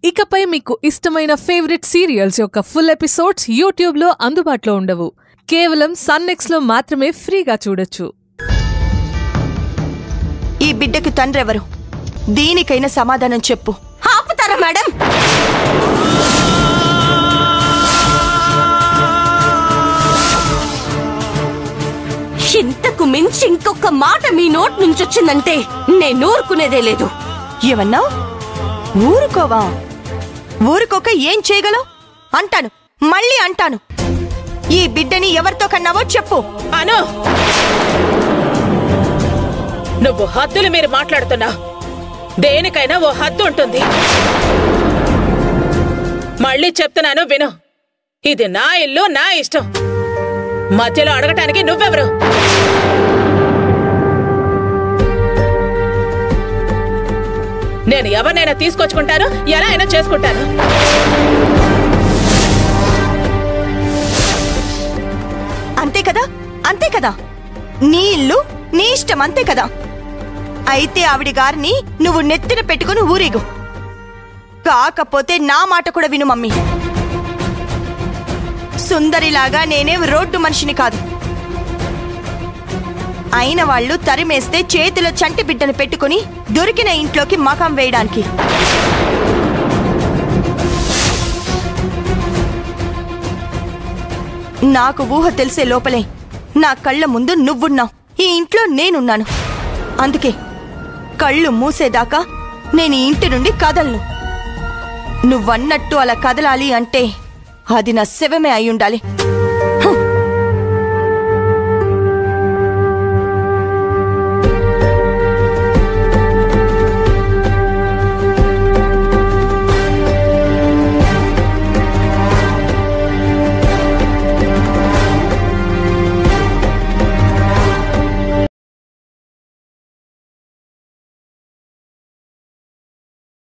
ఇకపై మీకు ఇష్టమైన ఫేవరెట్ సీరియల్స్ యొక్క ఫుల్ ఎపిసోడ్స్ యూట్యూబ్లో అందుబాటులో ఉండవు కేవలం సన్నెక్స్లో మాత్రమే ఫ్రీగా చూడొచ్చు ఈ బిడ్డకి తండ్రెవరు దీనికైనా సమాధానం చెప్పు ఆపుతారా మేడం ఇంతకు మించి ఇంకొక మాట మీ నోట్ నుంచి వచ్చిందంటే నేను ఊరుకునేదే లేదు ఏమన్నావు ఊరుకోవా ఊరుకోక ఏం చేయగలవు అంటాను మళ్ళీ అంటాను ఈ బిడ్డని ఎవరితో కన్నావో చెప్పు అను నువ్వు హద్దులు మీరు మాట్లాడుతున్నావు దేనికైనా ఓ హద్దు ఉంటుంది మళ్ళీ చెప్తున్నాను విను ఇది నా ఇల్లు నా ఇష్టం మధ్యలో అడగటానికి నువ్వెవరు నేను ఎవరినైనా తీసుకొచ్చుకుంటాను ఎలా అయినా చేసుకుంటాను అంతే కదా అంతే కదా నీ ఇల్లు నీ ఇష్టం అంతే కదా అయితే ఆవిడ గారిని నువ్వు నెత్తిన పెట్టుకుని ఊరేగు కాకపోతే నా మాట కూడా విను మమ్మీ సుందరిలాగా నేనేం రోడ్డు మనిషిని కాదు అయిన వాళ్ళు తరిమేస్తే చేతిలో చంటి బిడ్డను పెట్టుకుని దొరికిన ఇంట్లోకి మకం వేయడానికి నాకు ఊహ తెలిసే లోపలే నా కళ్ళ ముందు నువ్వున్నావు ఈ ఇంట్లో నేనున్నాను అందుకే కళ్ళు మూసేదాకా నేను ఈ ఇంటి నుండి కదలను నువ్వన్నట్టు అలా కదలాలి అంటే అది నా శవమే అయి ఉండాలి